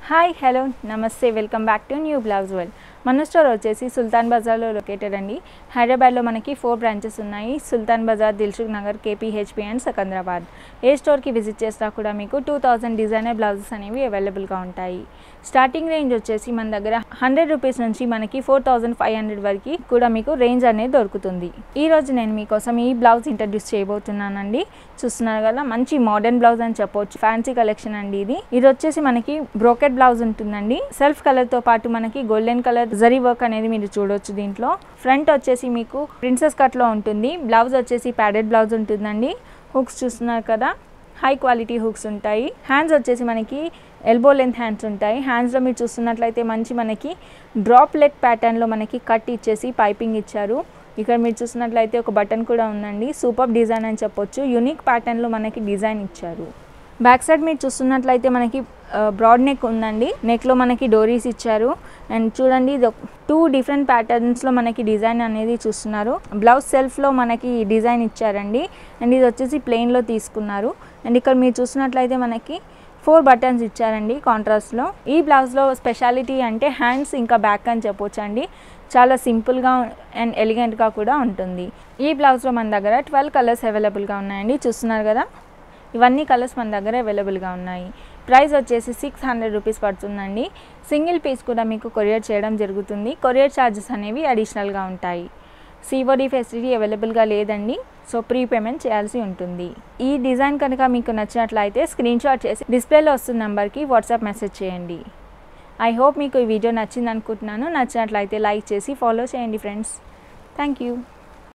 hi hello నమస్తే welcome back to new blouse world మన store వచ్చేసి సుల్తాన్ బజార్లో లొకేటెడ్ అండి హైదరాబాద్లో మనకి ఫోర్ బ్రాంచెస్ ఉన్నాయి సుల్తాన్ బజార్ దిల్సుఖ్ నగర్ కేపీహెచ్పి అండ్ సికంద్రాబాద్ ఏ స్టోర్కి విజిట్ చేసినా కూడా మీకు టూ థౌజండ్ డిజైనర్ బ్లౌజెస్ అనేవి అవైలబుల్గా ఉంటాయి స్టార్టింగ్ రేంజ్ వచ్చేసి మన దగ్గర హండ్రెడ్ రూపీస్ నుంచి మనకి ఫోర్ థౌజండ్ ఫైవ్ హండ్రెడ్ వరకు కూడా మీకు రేంజ్ అనేది దొరుకుతుంది ఈ రోజు నేను మీకోసం ఈ బ్లౌజ్ ఇంట్రడ్యూస్ చేయబోతున్నానండి చూస్తున్నారు కదా మంచి మోడర్న్ బ్లౌజ్ అని చెప్పొచ్చు ఫ్యాన్సీ కలెక్షన్ అండి ఇది ఇది వచ్చేసి మనకి బ్రోకెట్ బ్లౌజ్ ఉంటుందండి సెల్ఫ్ కలర్ తో పాటు మనకి గోల్డెన్ కలర్ జరీ వర్క్ అనేది మీరు చూడొచ్చు దీంట్లో ఫ్రంట్ వచ్చేసి మీకు ప్రిన్సెస్ కట్ లో ఉంటుంది బ్లౌజ్ వచ్చేసి ప్యాడెడ్ బ్లౌజ్ ఉంటుందండి హుక్స్ చూస్తున్నారు కదా హై క్వాలిటీ హుక్స్ ఉంటాయి హ్యాండ్స్ వచ్చేసి మనకి ఎల్బో లెంత్ హ్యాండ్స్ ఉంటాయి హ్యాండ్స్లో మీరు చూస్తున్నట్లయితే మంచి మనకి డ్రాప్లెట్ ప్యాటర్న్లో మనకి కట్ ఇచ్చేసి పైపింగ్ ఇచ్చారు ఇక్కడ మీరు చూసినట్లయితే ఒక బటన్ కూడా ఉందండి సూపర్ డిజైన్ అని చెప్పొచ్చు యూనిక్ ప్యాటర్న్లో మనకి డిజైన్ ఇచ్చారు బ్యాక్ సైడ్ మీరు చూస్తున్నట్లయితే మనకి బ్రాడ్ నెక్ ఉందండి నెక్లో మనకి డోరీస్ ఇచ్చారు అండ్ చూడండి ఇది టూ డిఫరెంట్ ప్యాటర్న్స్లో మనకి డిజైన్ అనేది చూస్తున్నారు బ్లౌజ్ సెల్ఫ్లో మనకి డిజైన్ ఇచ్చారండి అండ్ ఇది వచ్చేసి ప్లెయిన్లో తీసుకున్నారు అండ్ ఇక్కడ మీరు చూసినట్లయితే మనకి ఫోర్ బటన్స్ ఇచ్చారండి కాంట్రాస్ట్లో ఈ బ్లౌజ్లో స్పెషాలిటీ అంటే హ్యాండ్స్ ఇంకా బ్యాక్ అని చెప్పొచ్చు అండి చాలా సింపుల్గా అండ్ ఎలిగెంట్గా కూడా ఉంటుంది ఈ బ్లౌజ్లో మన దగ్గర ట్వెల్వ్ కలర్స్ అవైలబుల్గా ఉన్నాయండి చూస్తున్నారు కదా ఇవన్నీ కలర్స్ మన దగ్గర అవైలబుల్గా ఉన్నాయి ప్రైస్ వచ్చేసి సిక్స్ హండ్రెడ్ రూపీస్ పడుతుందండి సింగిల్ పీస్ కూడా మీకు కొరియర్ చేయడం జరుగుతుంది కొరియర్ ఛార్జెస్ అనేవి అడిషనల్గా ఉంటాయి సిఓడి ఫెసిలిటీ అవైలబుల్గా లేదండి సో ప్రీ పేమెంట్ చేయాల్సి ఉంటుంది ఈ డిజైన్ కనుక మీకు నచ్చినట్లయితే స్క్రీన్ షాట్ చేసి డిస్ప్లేలో వస్తున్న నెంబర్కి వాట్సాప్ మెసేజ్ చేయండి ఐ హోప్ మీకు ఈ వీడియో నచ్చింది అనుకుంటున్నాను నచ్చినట్లయితే లైక్ చేసి ఫాలో చేయండి ఫ్రెండ్స్ థ్యాంక్ యూ